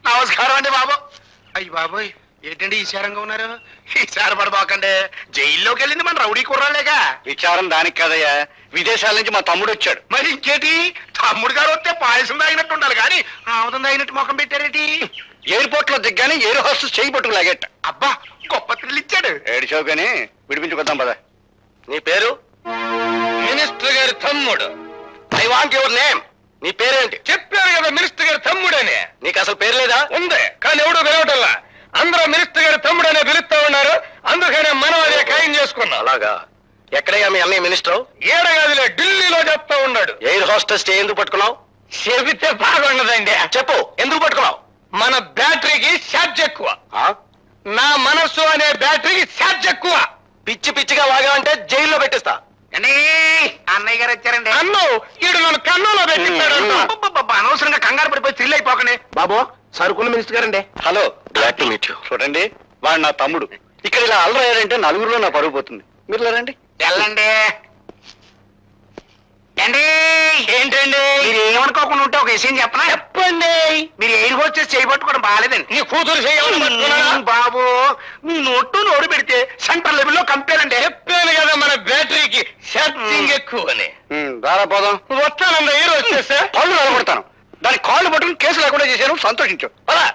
నమస్కారం అండి బాబు అయ్యి బాబోయ్ ఏంటండి ఈశారంగా ఉన్నారు ఈసారి పడబాకండి జైల్లోకి వెళ్ళింది మన రౌడీ కుర్రాలేగా విచారం దానికి కదయ్యా విదేశాల నుంచి మా తమ్ముడు వచ్చాడు మరి ఇంకేటి తమ్ముడు గారు వస్తే పాయసం తాగినట్టు ఉండాలి కానీ ఆముదం తాగినట్టు ముఖం పెట్టారేటి ఎయిర్పోర్ట్ లో దిగ్గానే ఎయిర్ హోస్టెస్ చేయి పట్టుకు లాగేట అబ్బా గొప్ప థ్రిల్ ఇచ్చాడు ఏడిచావు కానీ విడిపించుకొద్దాం పద నీ పేరు మినిస్టర్ గారి తమ్ముడు ఐ వాంట్ యువర్ నేమ్ నీ పేరేంటి చెప్పారు కదా మినిస్టర్ గారి తమ్ముడని నీకు అసలు పేరు లేదా ఉంది కానీ ఎవడు పిలవటల్లా అందరూ మినిస్టర్ గారి తమ్ముడనే పిలుస్తా ఉన్నారు అందుకనే మనం అదే ఖాయం చేసుకున్నాం అలాగా ఎక్కడయ్యా మీ అన్నయ్య మినిస్టర్ ఏడగదిలో ఢిల్లీలో చెప్తా ఉన్నాడు ఎయిర్ హోస్టెస్ ఎందుకు పట్టుకున్నావు చెబితే బాగుండదండి చెప్పు ఎందుకు పట్టుకున్నావు మన బ్యాటరీకి ఛార్జ్ ఎక్కువ ఆ? నా మనస్సు అనే బ్యాటరీకి ఛార్జ్ ఎక్కువ పిచ్చి పిచ్చిగా వాగావంటే జైల్లో పెట్టిస్తా అన్నయ్య గారు వచ్చారండి అన్ను ఈడు నన్ను కన్నులో పెట్టిస్తాడంట అబ్బబ్బబ్బబ్బ, అనవసరంగా కంగారు పడిపోయి థ్రిల్ అయిపోకండి బాబు సరుకుల మినిస్టర్ గారండి hello glad to meet you చూడండి వాడు నా తమ్ముడు ఇక్కడ ఇలా అల్లరయ్యారంటే నలుగురిలో నా పరుగు పోతుంది మీరు లేరండి వెళ్ళండి ఏండి ఏంటండి మీరు ఏమనుకోకుండా ఉంటే ఒక విషయం చెప్పనా చెప్పండి మీరు ఎయిర్ హోస్టెస్ చేయబట్టుకోవడం బాగాలేదండి నీ కూతురు చేయాలని పట్టుకున్నాడా మ్మ్, బాబు మీ నోట్టు నోరు పెడితే సెంట్రల్ లెవెల్లో కంపేర్ అండి చెప్పాను కదా మన బ్యాటరీకి ఛార్జింగ్ ఎక్కువ అని ఉమ్, దారా పోదాం వస్తానంద హీరో వచ్చేసా పళ్ళు నిలబడతాను దాని కాళ్ళు పట్టుకుని కేసు లేకుండా చేశాను సంతోషించు పదా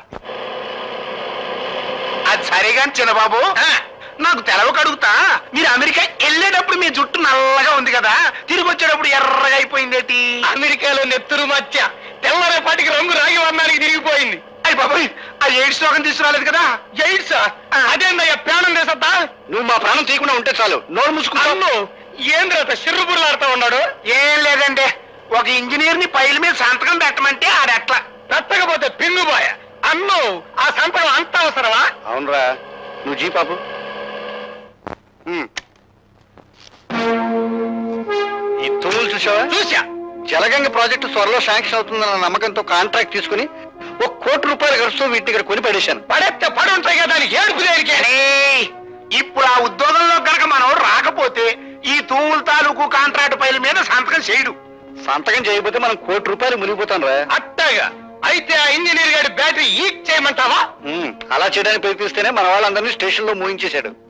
అది సరేగా చిన్నబాబు నాకు తెలవక అడుగుతా మీరు అమెరికా వెళ్ళేటప్పుడు మీ జుట్టు నల్లగా ఉంది కదా తిరిగి వచ్చేటప్పుడు ఎర్రగా అయిపోయిందేటి అమెరికాలో నెత్తురు మధ్య తెల్లరేపాటికి రంగు రాగి వర్ణానికి తిరిగిపోయింది అయ్యి బాబాయ్ ఆ ఎయిడ్స్ రోగం తీసుకురాలేదు కదా ఎయిడ్స్ అదేందయ్యా ప్రాణం చేసద్దా నువ్వు మా ప్రాణం తీయకుండా ఉంటే చాలు నోరు మూసుకుంటాను అన్ను ఏంద్రత సిర్రుబుర్లాడుతా ఉన్నాడు ఏం లేదండి ఒక ఇంజనీర్ ని పైల మీద సంతకం పెట్టమంటే ఆడెట్లా పెట్టకపోతే పిన్నుబాయ అన్ను ఆ సంతకం అంత అవసరమా అవునరా నువ్వు జీ పాపు ఉమ్. ఈ తుమ్ములు చూసావా చూసా జలగంగ ప్రాజెక్టు త్వరలో శాంక్షన్ అవుతుందన్న నమ్మకంతో కాంట్రాక్ట్ తీసుకుని ఒక కోటి రూపాయలు ఖర్చుతో వీటిని ఇక్కడ కొని పడేశాను పడేస్తే పడి ఉంటాయి కదా దానికి ఏడుపు దేనికి అరే, ఇప్పుడు ఆ ఉద్యోగంలో గనక మనం రాకపోతే ఈ తూముల తాలూకు కాంట్రాక్ట్ పైల మీద సంతకం చేయడు సంతకం చేయకపోతే మనం కోటి రూపాయలు మునిగిపోతాం రా అట్టగా అయితే ఆ ఇంజనీర్ గారి బ్యాటరీ ఈక్ చేయమంటావా ఉమ్, అలా చేయడానికి ప్రయత్నిస్తేనే మన వాళ్ళందరినీ స్టేషన్ లో మూయించేశాడు